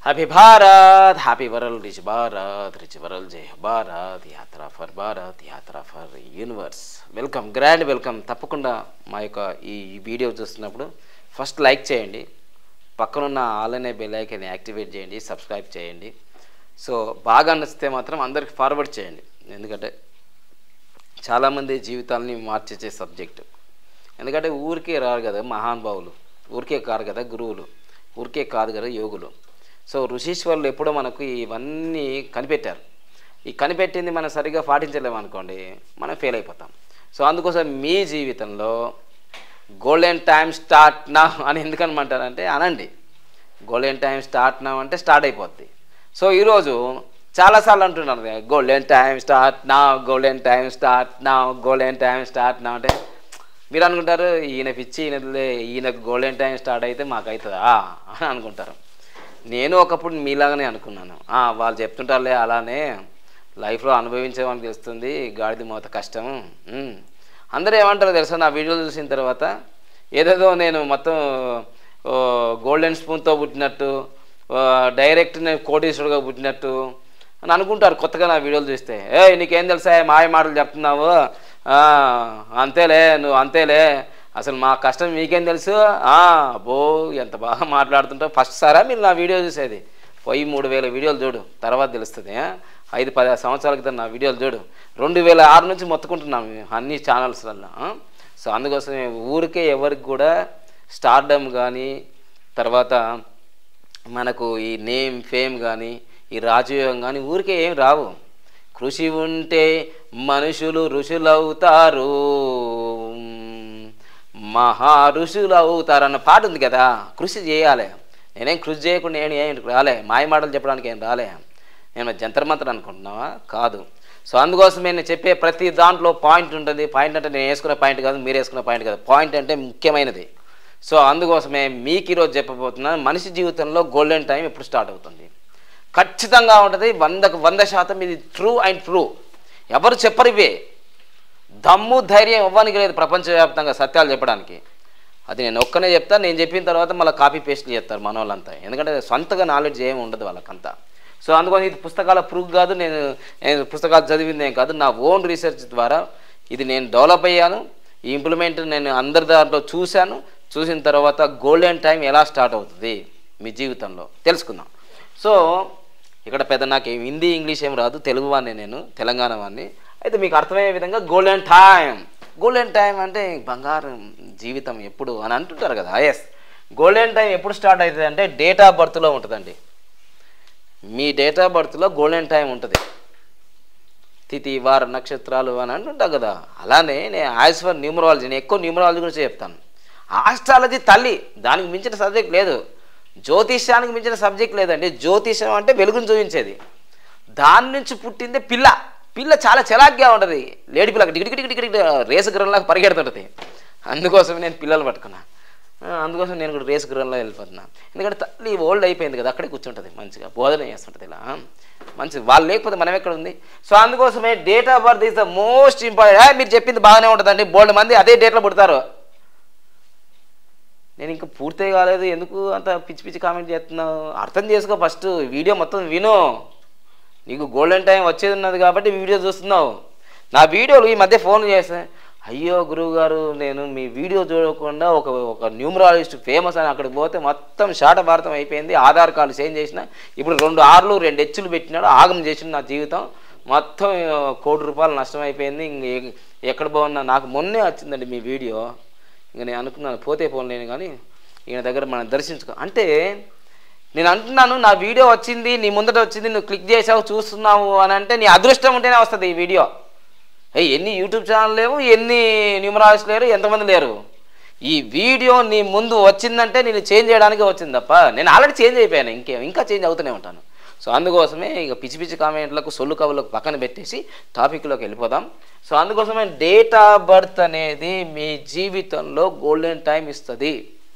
Happy Bharat happy world rich Bharat rich world జై Bharat yatra for Bharat yatra for universe welcome grand welcome తప్పకుండా మా యొక్క ఈ వీడియో చూస్తున్నప్పుడు ఫస్ట్ లైక్ చేయండి పక్కనున్న ఆల్ అనే బెల్ ఐకాన్ యాక్టివేట్ చేయండి సబ్స్క్రైబ్ చేయండి సో బాగా నచ్చితే మాత్రం అందరికి ఫార్వర్డ్ చేయండి ఎందుకంటే చాలామంది జీవితాలని మార్చేసే సబ్జెక్టు ఎందుకంటే ఊరికే రారు కదా మహానుభావులు ఊరికే కారు కదా గురువులు ఊరికే కాదు కదా యోగులు సో ఋషీశ్వరులు ఎప్పుడో మనకు ఇవన్నీ కనిపెట్టారు ఈ కనిపెట్టింది మనం సరిగ్గా పాటించలేము అనుకోండి మనం ఫెయిల్ అయిపోతాం సో అందుకోసం మీ జీవితంలో గోల్డెన్ టైం స్టార్ట్ నా అని ఎందుకనమంటారంటే అనండి గోల్డెన్ టైం స్టార్ట్ నా అంటే స్టార్ట్ అయిపోద్ది సో ఈరోజు చాలాసార్లు అంటున్నారు గోల్డెన్ టైం స్టార్ట్ నా గోల్డెన్ టైం స్టార్ట్ నా గోల్డెన్ టైం స్టార్ట్ నా అంటే మీరు అనుకుంటారు ఈయన పిచ్చి ఈయనలే ఈయనకు గోల్డెన్ టైం స్టార్ట్ అయితే మాకు అవుతుందా అని అనుకుంటారు నేను ఒకప్పుడు మీలాగానే అనుకున్నాను ఆ, వాళ్ళు చెప్తుంటారులే అలానే లైఫ్లో అనుభవించేవానికి తెలుస్తుంది గాడిద మోత కష్టం ఉమ్. అందరూ ఏమంటారో తెలుసా నా వీడియోలు చూసిన తర్వాత ఏదేదో నేను మొత్తం ఓ, గోల్డెన్ స్పూన్తో పుట్టినట్టు ఓ, డైరెక్ట్ నేను కోటీశ్వరుడుగా పుట్టినట్టు అని అనుకుంటారు కొత్తగా నా వీడియోలు చూస్తే ఏ నీకేం తెలుసా మాయ మాటలు చెప్తున్నావు ఆ, అంతేలే నువ్వు అంతేలే అసలు మా కష్టం మీకేం తెలుసు ఆ, అబ్బో ఎంత బాగా మాట్లాడుతుంటావు ఫస్ట్ సారా మీరు నా వీడియో చూసేది పోయి మూడు వేల వీడియోలు చూడు తర్వాత తెలుస్తుంది ఆ? ఐదు పది సంవత్సరాల క్రితం నా వీడియోలు చూడు రెండు వేల ఆరు నుంచి మొత్తుకుంటున్నాము అన్ని ఛానల్స్లలో సో అందుకోసమే ఊరికే ఎవరికి కూడా స్టార్డమ్ కానీ తర్వాత మనకు ఈ నేమ్ ఫేమ్ కానీ ఈ రాజయోగం కానీ ఊరికే ఏం రావు కృషి ఉంటే మనుషులు ఋషులవుతారు మహా ఋషులు అవుతారు అన్న పాట ఉంది కదా కృషి చేయాలి నేనేం కృషి చేయకుండా నేను ఏం రాలే మాయ మాటలు చెప్పడానికి ఏం రాలే నేను జంతర్ మంత్రం అనుకుంటున్నావా కాదు సో అందుకోసమే నేను చెప్పే ప్రతి దాంట్లో పాయింట్ ఉంటుంది పాయింట్ అంటే నేను వేసుకునే పాయింట్ కాదు మీరు వేసుకునే పాయింట్ కాదు పాయింట్ అంటే ముఖ్యమైనది సో అందుకోసమే మీకు ఈరోజు చెప్పబోతున్నాను మనిషి జీవితంలో గోల్డెన్ టైం ఎప్పుడు స్టార్ట్ అవుతుంది ఖచ్చితంగా ఉంటుంది వందకు వంద శాతం ఇది ట్రూ అండ్ ట్రూ ఎవరు చెప్పరు ఇవే దమ్ము ధైర్యం ఇవ్వడానికి లేదు ప్రపంచవ్యాప్తంగా సత్యాలు చెప్పడానికి అది నేను ఒక్కనే చెప్తా నేను చెప్పిన తర్వాత మళ్ళీ కాపీ పేస్ట్లు చేస్తారు మన వాళ్ళంతా ఎందుకంటే సొంతగా నాలెడ్జ్ ఏమి ఉండదు వాళ్ళకంతా సో అందుకని ఇది పుస్తకాల ప్రూఫ్ కాదు నేను నేను పుస్తకాలు చదివింది ఏం కాదు నా ఓన్ రీసెర్చ్ ద్వారా ఇది నేను డెవలప్ అయ్యాను ఈ ఇంప్లిమెంట్ నేను అందరి దాంట్లో చూశాను చూసిన తర్వాత గోల్డెన్ టైం ఎలా స్టార్ట్ అవుతుంది మీ జీవితంలో తెలుసుకుందాం సో ఇక్కడ పెద్ద నాకు ఏం హిందీ ఇంగ్లీష్ ఏం రాదు తెలుగు వాడిని నేను తెలంగాణ వాడిని అయితే మీకు అర్థమయ్యే విధంగా గోల్డెన్ టైం గోల్డెన్ టైం అంటే బంగారం జీవితం ఎప్పుడు అని అంటుంటారు కదా ఎస్ గోల్డెన్ టైం ఎప్పుడు స్టార్ట్ అవుతుంది అంటే డేట్ ఆఫ్ బర్త్లో ఉంటుందండి మీ డేట్ ఆఫ్ బర్త్లో గోల్డెన్ టైం ఉంటుంది తిథి వార నక్షత్రాలు అని అంటుంటాం కదా అలానే నేను యాజ్ ఫర్ న్యూమరాలజీ నేను ఎక్కువ న్యూమరాలజీ గురించి చెప్తాను ఆస్ట్రాలజీ తల్లి దానికి మించిన సబ్జెక్ట్ లేదు జ్యోతిష్యానికి మించిన సబ్జెక్ట్ లేదండి జ్యోతిష్యం అంటే వెలుగును చూపించేది దాని నుంచి పుట్టిందే పిల్ల పిల్ల చాలా చలాగ్గా ఉంటుంది లేడి పిల్ల టికి టికి టికి టికి రేసు గ్రహంలాగా పరిగెడుతుంటుంది అందుకోసం నేను పిల్లలు పట్టుకున్నా ఆ, అందుకోసం నేను కూడా రేసు గ్రహంలో వెళ్ళిపోతున్నా ఎందుకంటే తల్లి ఓల్డ్ అయిపోయింది కదా అక్కడే కూర్చుంటుంది మంచిగా బోధన చేస్తుంటుంది ఇలా మంచిది వాళ్ళు లేకపోతే మనం ఎక్కడ ఉంది సో అందుకోసమే date of birth is the most important మీరు చెప్పింది బాగానే ఉంటుందండి బోల్డ్ మంది అదే డేట్లో పుడతారు నేను ఇంకా పూర్తి కాలేదు ఎందుకు అంత పిచ్చి పిచ్చి కామెంట్ చేస్తున్నావు అర్థం చేసుకో ఫస్ట్ వీడియో మొత్తం విను నీకు గోల్డెన్ టైం వచ్చేది ఉన్నది కాబట్టి వీడియో చూస్తున్నావు నా వీడియోలు ఈ మధ్య ఫోన్ చేస్తే అయ్యో గురువు గారు నేను మీ వీడియో చూడకుండా ఒక ఒక న్యూమరాలజిస్ట్ ఫేమస్ అని అక్కడికి పోతే మొత్తం శాట భారతం అయిపోయింది ఆధార్ కార్డు చేంజ్ చేసిన ఇప్పుడు రెండు ఆర్లు రెండు హెచ్చులు పెట్టినాడు ఆగం చేసిన నా జీవితం మొత్తం ఆ, కోటి రూపాయలు నష్టం అయిపోయింది ఇంక ఎ- ఎక్కడ బాగున్నా నాకు మొన్నే వచ్చిందండి మీ వీడియో ఇంక నేను అనుకున్నాను పోతే పోలేను కానీ ఈయన దగ్గర మనం దర్శించుకో అంటే నేను అంటున్నాను నా వీడియో వచ్చింది నీ ముందట వచ్చింది నువ్వు క్లిక్ చేసావు చూస్తున్నావు అని అంటే నీ అదృష్టం ఉంటేనే వస్తుంది ఈ వీడియో ఏ ఎన్ని యూట్యూబ్ ఛానల్ లేవు ఎన్ని న్యూమరాలజీ లేరు ఎంతమంది లేరు ఈ వీడియో నీ ముందు వచ్చిందంటే నేను చేంజ్ చేయడానికి వచ్చింది తప్ప నేను ఆల్రెడీ చేంజ్ అయిపోయాను ఇంకేం ఇంకా చేంజ్ అవుతూనే ఉంటాను సో అందుకోసమే ఇక పిచ్చి పిచ్చి కామెంట్లకు సొల్లు కవులకు పక్కన పెట్టేసి టాపిక్లోకి వెళ్ళిపోదాం సో అందుకోసమే డేట్ ఆఫ్ బర్త్ అనేది మీ జీవితంలో గోల్డెన్ టైం ఇస్తుంది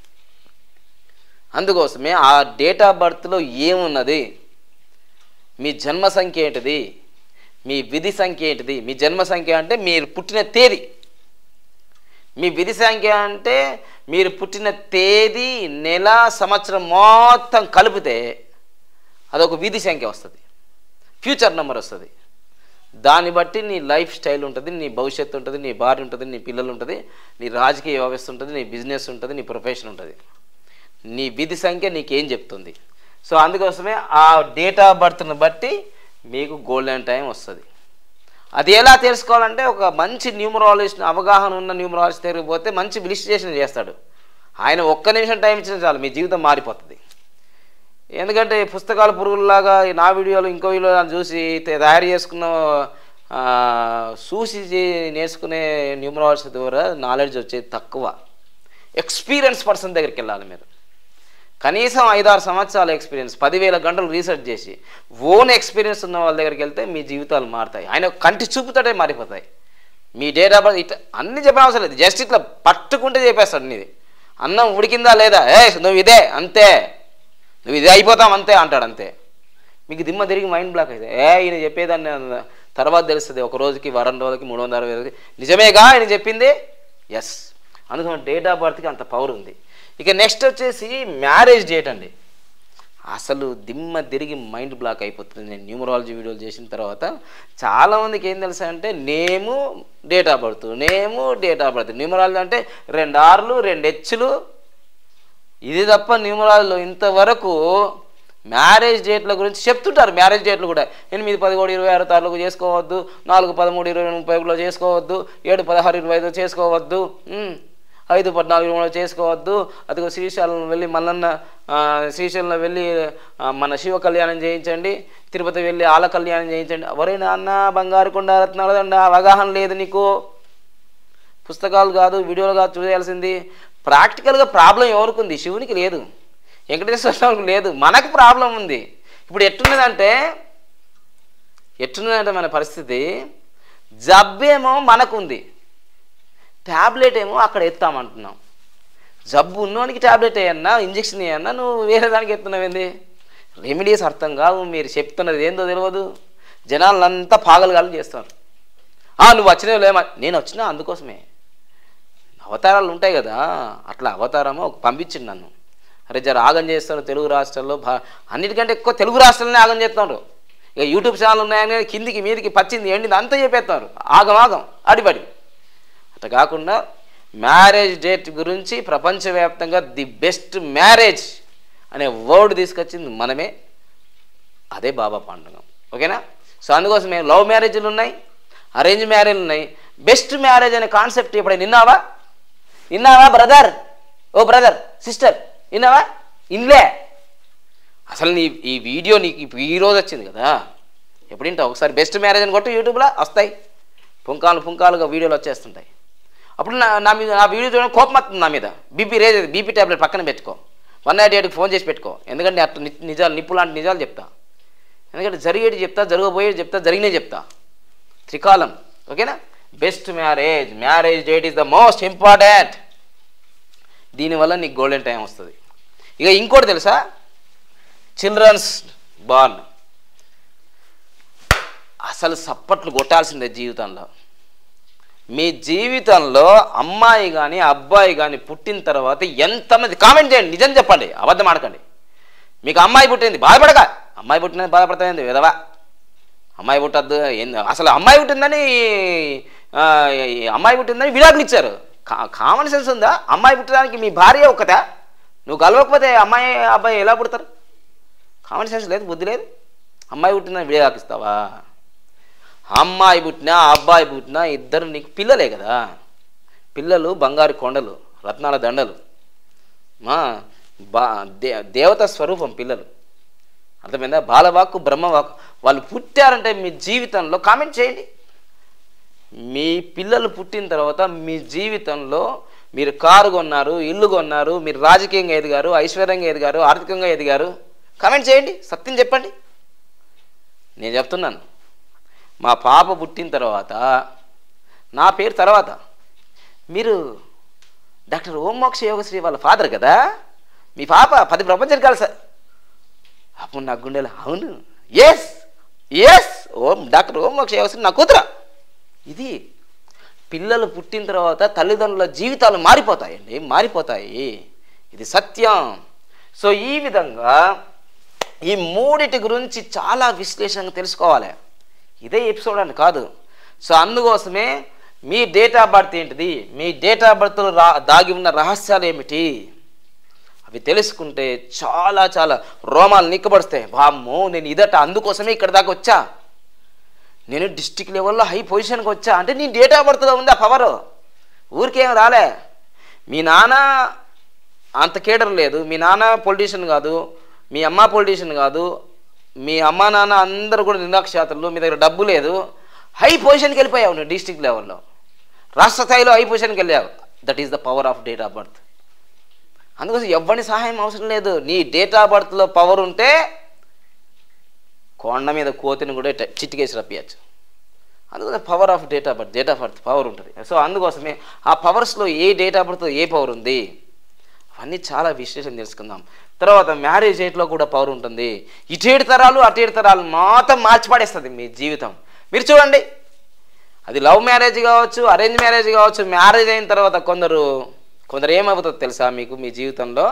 అందుకోసమే ఆ డేట్ ఆఫ్ బర్త్లో ఏమున్నది మీ జన్మ సంఖ్య ఏంటిది మీ విధి సంఖ్య ఏంటిది మీ జన్మ సంఖ్య అంటే మీరు పుట్టిన తేదీ మీ విధి సంఖ్య అంటే మీరు పుట్టిన తేదీ నెల సంవత్సరం మొత్తం కలిపితే అదొక వీధి సంఖ్య వస్తుంది ఫ్యూచర్ నెంబర్ వస్తుంది దాన్ని బట్టి నీ లైఫ్ స్టైల్ ఉంటుంది నీ భవిష్యత్తు ఉంటుంది నీ భార్య ఉంటుంది నీ పిల్లలు ఉంటుంది నీ రాజకీయ వ్యవస్థ ఉంటుంది నీ బిజినెస్ ఉంటుంది నీ ప్రొఫెషన్ ఉంటుంది నీ విధి సంఖ్య నీకేం చెప్తుంది సో అందుకోసమే ఆ డేట్ ఆఫ్ బర్త్ని బట్టి మీకు గోల్డెన్ టైం వస్తుంది అది ఎలా తెలుసుకోవాలంటే ఒక మంచి న్యూమరాలజిస్ట్ అవగాహన ఉన్న న్యూమరాలజిస్ట్ దగ్గరికి పోతే మంచి విలిస్టేషన్ చేస్తాడు ఆయన ఒక్క నిమిషం టైం ఇచ్చిన చాలు మీ జీవితం మారిపోతుంది ఎందుకంటే ఈ పుస్తకాలు పురుగుల్లాగా ఈ నా వీడియోలు ఇంకో వీడియో చూసి తే- తయారు చేసుకున్న ఆ, చూసి చే- నేర్చుకునే న్యూమరాలజీ ద్వారా నాలెడ్జ్ వచ్చేది తక్కువ ఎక్స్పీరియన్స్ పర్సన్ దగ్గరికి వెళ్ళాలి మీరు కనీసం ఐదారు సంవత్సరాల ఎక్స్పీరియన్స్ పదివేల గంటలు రీసెర్చ్ చేసి ఓన్ ఎక్స్పీరియన్స్ ఉన్న వాళ్ళ దగ్గరికి వెళ్తే మీ జీవితాలు మారుతాయి ఆయన కంటి చూపుతోటే మారిపోతాయి మీ డేట్ ఆఫ్ బర్త్ ఇట్లా అన్ని చెప్పిన అవసరం లేదు జస్ట్ ఇట్లా పట్టుకుంటే చెప్పేస్తాడు నీది అన్నం ఉడికిందా లేదా ఏ నువ్వు ఇదే అంతే నువ్వు ఇదే అయిపోతాం అంతే అంటాడు అంతే మీకు దిమ్మ తిరిగి మైండ్ బ్లాక్ అయితే ఏ ఈయన చెప్పేదాన్ని అన్న- తర్వాత తెలుస్తుంది ఒక రోజుకి వారం రోజులకి మూడు వందల అరవై రోజులకి నిజమేగా ఆయన చెప్పింది ఎస్ అందుకని డేట్ ఆఫ్ బర్త్కి అంత పవర్ ఉంది ఇక నెక్స్ట్ వచ్చేసి మ్యారేజ్ డేట్ అండి అసలు దిమ్మ తిరిగి మైండ్ బ్లాక్ అయిపోతుంది నేను న్యూమరాలజీ వీడియోలు చేసిన తర్వాత చాలామందికి ఏం తెలుసా అంటే name date of birth name date of birth numerology అంటే రెండు ఆర్లు రెండు హెచ్లు ఇది తప్ప న్యూమరాల్లో ఇంతవరకు మ్యారేజ్ డేట్ల గురించి చెప్తుంటారు మ్యారేజ్ డేట్లు కూడా ఎనిమిది పదకొండు ఇరవై ఆరు తారీఖు చేసుకోవద్దు నాలుగు పదమూడు ఇరవై ముప్పై ఒకటిలో చేసుకోవద్దు ఏడు పదహారు ఇరవై ఐదు చేసుకోవద్దు ఉమ్, ఐదు పద్నాలుగు ఇరవై మూడులో చేసుకోవద్దు అదిగో శ్రీశైలం వెళ్ళి మల్లన్న ఆ, శ్రీశైలంలో వెళ్ళి ఆ, మన శివ కళ్యాణం చేయించండి తిరుపతి వెళ్ళి ఆల కళ్యాణం చేయించండి ఎవరే నాన్న బంగారు కొండ రత్నాల దండ అవగాహన లేదు నీకు పుస్తకాలు కాదు వీడియోలు కాదు చూడాల్సింది ప్రాక్టికల్గా ప్రాబ్లం ఎవరికి ఉంది శివునికి లేదు వెంకటేశ్వర స్వామికి లేదు మనకు ప్రాబ్లం ఉంది ఇప్పుడు ఎట్టున్నదంటే ఎట్టున్నదంటే మన పరిస్థితి జబ్బేమో మనకుంది ట్యాబ్లెట్ ఏమో అక్కడ ఎత్తామంటున్నాం జబ్బు ఉన్నవానికి ట్యాబ్లెట్ వేయన్నా ఇంజక్షన్ వేయన్నా నువ్వు వేరే దానికి ఎత్తున్నావు ఏంది రెమెడీస్ అర్థం కావు మీరు చెప్తున్నది ఏందో తెలియదు జనాలంతా పాగలగాలు చేస్తారు "ఆ, నువ్వు వచ్చినవి లేమా నేను వచ్చినా అందుకోసమే అవతారాలు ఉంటాయి కదా అట్లా అవతారము ఒక పంపించింది నన్ను అరే జర ఆగం చేస్తారు తెలుగు రాష్ట్రాల్లో భా అన్నిటికంటే ఎక్కువ తెలుగు రాష్ట్రాలనే ఆగం చేస్తున్నారు ఇక యూట్యూబ్ ఛానల్ ఉన్నాయని కిందికి మీదికి పచ్చింది ఎండింది అంతా చెప్పేస్తున్నారు ఆగం ఆగం అడిబడి అట్లా కాకుండా మ్యారేజ్ డేట్ గురించి ప్రపంచవ్యాప్తంగా ది బెస్ట్ మ్యారేజ్ అనే వర్డ్ తీసుకొచ్చింది మనమే అదే బాబా పండుగ ఓకేనా సో అందుకోసం మేము లవ్ మ్యారేజ్లు ఉన్నాయి అరేంజ్ మ్యారేజ్లు ఉన్నాయి బెస్ట్ మ్యారేజ్ అనే కాన్సెప్ట్ ఇప్పుడు విన్నావా విన్నావా బ్రదర్ ఓ బ్రదర్ సిస్టర్ విన్నావా ఇన్లే అసలు నీ ఈ వీడియో నీకు ఇప్పుడు ఈ రోజు వచ్చింది కదా ఎప్పుడు వింటావు ఒకసారి బెస్ట్ మ్యారేజ్ అని కొట్టి యూట్యూబ్లో వస్తాయి పుంకాలు పుంకాలుగా వీడియోలు వచ్చేస్తుంటాయి అప్పుడు నా నా మీద నా వీడియో చూడడం కోపం వస్తుంది నా మీద బీపీ రేజ్ బీపీ ట్యాబ్లెట్ పక్కన పెట్టుకో వన్ నైట్ ఎయిట్కి ఫోన్ చేసి పెట్టుకో ఎందుకంటే అట్లా ని- నిజాలు నిప్పు లాంటి నిజాలు చెప్తా ఎందుకంటే జరిగేది చెప్తా జరగబోయేది చెప్తా జరిగినవి చెప్తా త్రికాలం ఓకేనా best marriage marriage date is the most important దీనివల్ల నీకు గోల్డెన్ టైం వస్తుంది ఇక ఇంకోటి తెలుసా చిల్డ్రన్స్ బార్న్ అసలు సప్పట్లు కొట్టాల్సిందే జీవితంలో మీ జీవితంలో అమ్మాయి కానీ అబ్బాయి కానీ పుట్టిన తర్వాత ఎంతమంది కామెంట్ చేయండి నిజం చెప్పండి అబద్ధం ఆడకండి మీకు అమ్మాయి పుట్టింది బాధపడక అమ్మాయి పుట్టినది బాధపడతాయింది విధవా అమ్మాయి పుట్టద్దు ఏంది అసలు అమ్మాయి పుట్టిందని ఆ, ఈ అమ్మాయి పుట్టిందని విడాకులు ఇచ్చారు కా- కామన్ సెన్స్ ఉందా అమ్మాయి పుట్టడానికి మీ భార్య ఒక్కతా నువ్వు కలవకపోతే అమ్మాయి అబ్బాయి ఎలా పుడతారు కామన్ సెన్స్ లేదు బుద్ధి లేదు అమ్మాయి పుట్టిందని విడాకు ఇస్తావా అమ్మాయి పుట్టినా అబ్బాయి పుట్టినా ఇద్దరు నీకు పిల్లలే కదా పిల్లలు బంగారు కొండలు రత్నాల దండలు మా బా దే దేవత స్వరూపం పిల్లలు అర్థమైందా బాలవాక్కు బ్రహ్మవాక్కు వాళ్ళు పుట్టారంటే మీ జీవితంలో కామెంట్ చేయండి మీ పిల్లలు పుట్టిన తర్వాత మీ జీవితంలో మీరు కారు కొన్నారు ఇల్లు కొన్నారు మీరు రాజకీయంగా ఎదిగారు ఐశ్వర్యంగా ఎదిగారు ఆర్థికంగా ఎదిగారు కామెంట్ చేయండి సత్యం చెప్పండి నేను చెప్తున్నాను మా పాప పుట్టిన తర్వాత నా పేరు తర్వాత మీరు డాక్టర్ ఓం మోక్ష యోగశ్రీ వాళ్ళ ఫాదర్ కదా మీ పాప పది ప్రపంచానికి కాదు సార్ అప్పుడు నా గుండెలు అవును yes yes Om doctor Om Moksha Yogasri నా కూతురా ఇది పిల్లలు పుట్టిన తర్వాత తల్లిదండ్రుల జీవితాలు మారిపోతాయండి మారిపోతాయి ఇది సత్యం సో ఈ విధంగా ఈ మూడిటి గురించి చాలా విశ్లేషణ తెలుసుకోవాలి ఇదే ఎపిసోడ్ అని కాదు సో అందుకోసమే మీ డేట్ ఆఫ్ బర్త్ ఏంటిది మీ డేట్ ఆఫ్ బర్త్లో రా దాగి ఉన్న రహస్యాలు ఏమిటి అవి తెలుసుకుంటే చాలా చాలా రోమాలు నిక్కబడుస్తాయి వామ్మో నేను ఇదట అందుకోసమే ఇక్కడ దాకా వచ్చా నేను డిస్టిక్ లెవెల్లో హై పొజిషన్కి వచ్చా అంటే నీ డేట్ ఆఫ్ బర్త్లో ఉంది ఆ పవర్ ఊరికేం రాలే మీ నాన్న అంత కేడర్ లేదు మీ నాన్న పొలిటీషియన్ కాదు మీ అమ్మ పొలిటీషియన్ కాదు మీ అమ్మ నాన్న అందరూ కూడా నిరాక్షాతలు మీ దగ్గర డబ్బు లేదు హై పొజిషన్కి వెళ్ళిపోయావు నువ్వు డిస్టిక్ లెవెల్లో రాష్ట్ర స్థాయిలో హై పొజిషన్కి వెళ్ళావు that is the power of date of birth అందుకోసం ఎవరిని సహాయం అవసరం లేదు నీ డేట్ ఆఫ్ బర్త్లో పవర్ ఉంటే కొండ మీద కోతిని కూడా ఇట్ట చిటికేసి రప్పియచ్చు అందుకోసం power of date of birth date of birth power ఉంటుంది సో అందుకోసమే ఆ పవర్స్లో ఏ డేట్ ఆఫ్ బర్త్ ఏ పవర్ ఉంది అవన్నీ చాలా విశేషం తెలుసుకుందాం తర్వాత మ్యారేజ్ డేట్లో కూడా పవర్ ఉంటుంది ఇటేడు తరాలు అటేడు తరాలు మొత్తం మార్చిపడేస్తుంది మీ జీవితం మీరు చూడండి అది లవ్ మ్యారేజ్ కావచ్చు అరేంజ్ మ్యారేజ్ కావచ్చు మ్యారేజ్ అయిన తర్వాత కొందరు కొందరు ఏమవుతుందో తెలుసా మీకు మీ జీవితంలో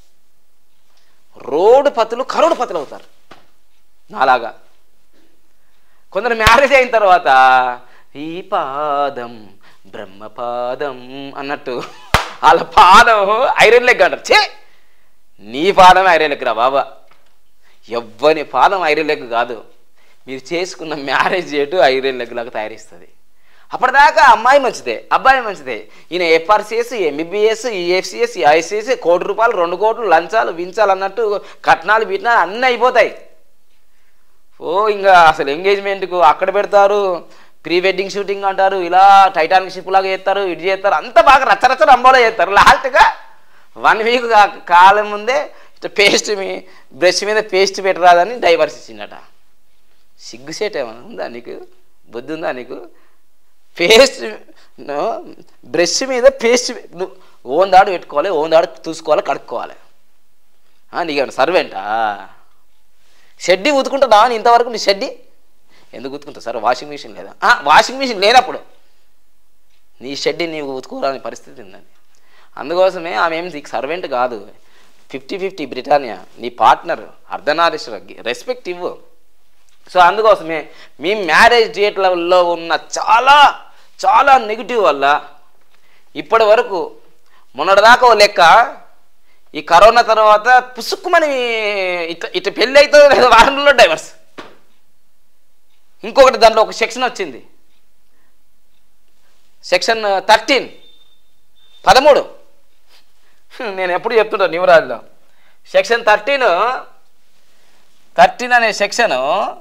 రోడ్డు పతులు కరోడు పతులు అవుతారు నాలాగా కొందరు మ్యారేజ్ అయిన తర్వాత ఈ పాదం బ్రహ్మపాదం అన్నట్టు వాళ్ళ పాదం ఐరన్ లెగ్ అంటారు చే నీ పాదం ఐరన్ లెగ్ రా బాబా ఎవ్వని పాదం ఐరన్ లెగ్ కాదు మీరు చేసుకున్న మ్యారేజ్ చేయటు ఐరన్ లెగ్ లాగా తయారిస్తుంది అప్పటిదాకా అమ్మాయి మంచిదే అబ్బాయి మంచిదే ఈయన ఎఫ్ఆర్సిఎస్ ఎంబీబీఎస్ ఈఎఫ్సిఎస్ ఐసిఎస్ కోటి రూపాయలు రెండు కోట్లు లంచాలు వించాలు అన్నట్టు కట్నాలు బిట్నాలు అన్నీ అయిపోతాయి ఓ ఇంకా అసలు ఎంగేజ్మెంట్కు అక్కడ పెడతారు ప్రీ వెడ్డింగ్ షూటింగ్ అంటారు ఇలా టైటానిక్ షిప్ లాగా చేస్తారు ఇటు చేస్తారు అంతా బాగా రచ్చరచ్చ రంబోలో చేస్తారు లాస్ట్గా వన్ వీక్ కాలం ముందే ఇట్లా పేస్ట్ మీ బ్రష్ మీద పేస్ట్ పెట్టరాదని డైవర్స్ ఇచ్చిండట సిగ్గుసేట్ ఏమైనా ఉందా నీకు బుద్ధి ఉందా నీకు పేస్ట్ బ్రష్ మీద పేస్ట్ నువ్వు ఓన్ దాడు పెట్టుకోవాలి ఓన్ దాడు చూసుకోవాలి కడుక్కోవాలి నీకేమన్నా సర్వెంటా షెడ్డి ఉతుకుంటుందా అని ఇంతవరకు నీ షెడ్డి ఎందుకు ఉతుకుంటావు సార్ వాషింగ్ మిషన్ లేదా ఆ, వాషింగ్ మిషన్ లేనప్పుడు నీ షెడ్డి నీవు ఉతుకోవాలని పరిస్థితి ఉందని అందుకోసమే ఆమె ఏం నీకు సర్వెంట్ కాదు ఫిఫ్టీ ఫిఫ్టీ బ్రిటానియా నీ పార్ట్నర్ అర్ధనారీశ్వర రెస్పెక్ట్ ఇవ్వు సో అందుకోసమే మీ మ్యారేజ్ డేట్లలో ఉన్న చాలా చాలా నెగిటివ్ వల్ల ఇప్పటి వరకు మొన్నటిదాకా ఓ లెక్క ఈ కరోనా తర్వాత పుసుక్కుమని ఇట్లా ఇట్లా పెళ్ళి అవుతుందో లేదో వారంలో డైవర్స్ ఇంకొకటి దాంట్లో ఒక సెక్షన్ వచ్చింది సెక్షన్ థర్టీన్ పదమూడు నేను ఎప్పుడు చెప్తుంటా న్యూరాజ్లో సెక్షన్ థర్టీన్ థర్టీన్ అనే సెక్షను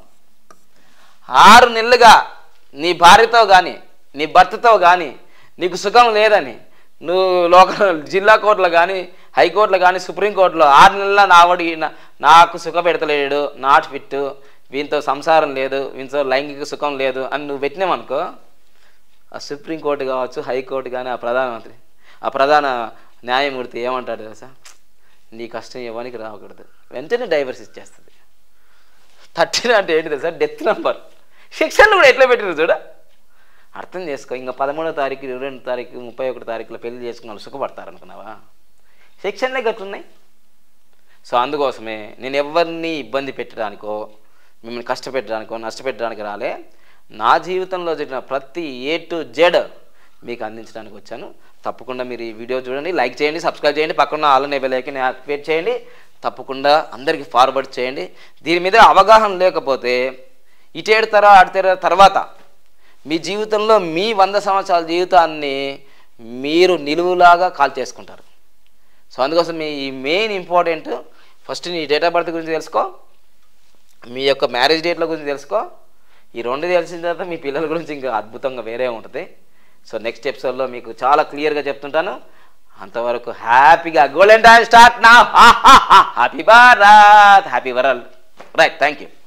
ఆరు నెలలుగా నీ భార్యతో కానీ నీ భర్తతో కానీ నీకు సుఖం లేదని నువ్వు లోకల్ జిల్లా కోర్టులో కానీ హైకోర్టులో కానీ సుప్రీంకోర్టులో ఆరు నెలల నావడి నాకు సుఖ పెడతలేడు నాట్ ఫిట్ వీనితో సంసారం లేదు వీనితో లైంగిక సుఖం లేదు అని నువ్వు పెట్టినామనుకో ఆ సుప్రీంకోర్టు కావచ్చు హైకోర్టు కానీ ఆ ప్రధానమంత్రి ఆ ప్రధాన న్యాయమూర్తి ఏమంటాడు తెలుసా నీ కష్టం ఎవరికి రాకూడదు వెంటనే డైవర్స్ ఇచ్చేస్తుంది థర్టీన్ అంటే ఏంటి తెలుసా డెత్ నెంబర్ శిక్షలు కూడా ఎట్లా పెట్టినారు చూడ అర్థం చేసుకో ఇంకా పదమూడో తారీఖు ఇరవై రెండు తారీఖు ముప్పై ఒకటి తారీఖులో పెళ్లి చేసుకున్న వాళ్ళు సుఖపడతారు అనుకున్నావా సెక్షన్లే గట్లున్నాయి సో అందుకోసమే నేను ఎవరిని ఇబ్బంది పెట్టడానికో మిమ్మల్ని కష్టపెట్టడానికో నష్టపెట్టడానికి రాలే నా జీవితంలో జరిగిన ప్రతి ఏ టు జెడ్ మీకు అందించడానికి వచ్చాను తప్పకుండా మీరు ఈ వీడియో చూడండి లైక్ చేయండి సబ్స్క్రైబ్ చేయండి పక్కన ఆల్ బెల్లైకన్ యాక్టివేట్ చేయండి తప్పకుండా అందరికీ ఫార్వర్డ్ చేయండి దీని మీద అవగాహన లేకపోతే ఇటేడుతారా ఆడతారా తర్వాత మీ జీవితంలో మీ వంద సంవత్సరాల జీవితాన్ని మీరు నిలువులాగా కాల్ చేసుకుంటారు సో అందుకోసం మీ ఈ మెయిన్ ఇంపార్టెంట్ ఫస్ట్ నీ డేట్ ఆఫ్ బర్త్ గురించి తెలుసుకో మీ యొక్క మ్యారేజ్ డేట్ల గురించి తెలుసుకో ఈ రెండు తెలిసిన తర్వాత మీ పిల్లల గురించి ఇంకా అద్భుతంగా వేరే ఉంటుంది సో నెక్స్ట్ ఎపిసోడ్లో మీకు చాలా క్లియర్గా చెప్తుంటాను అంతవరకు హ్యాపీగా గోల్డెన్ టైం స్టార్ట్ నా happy Bharat happy world right thank you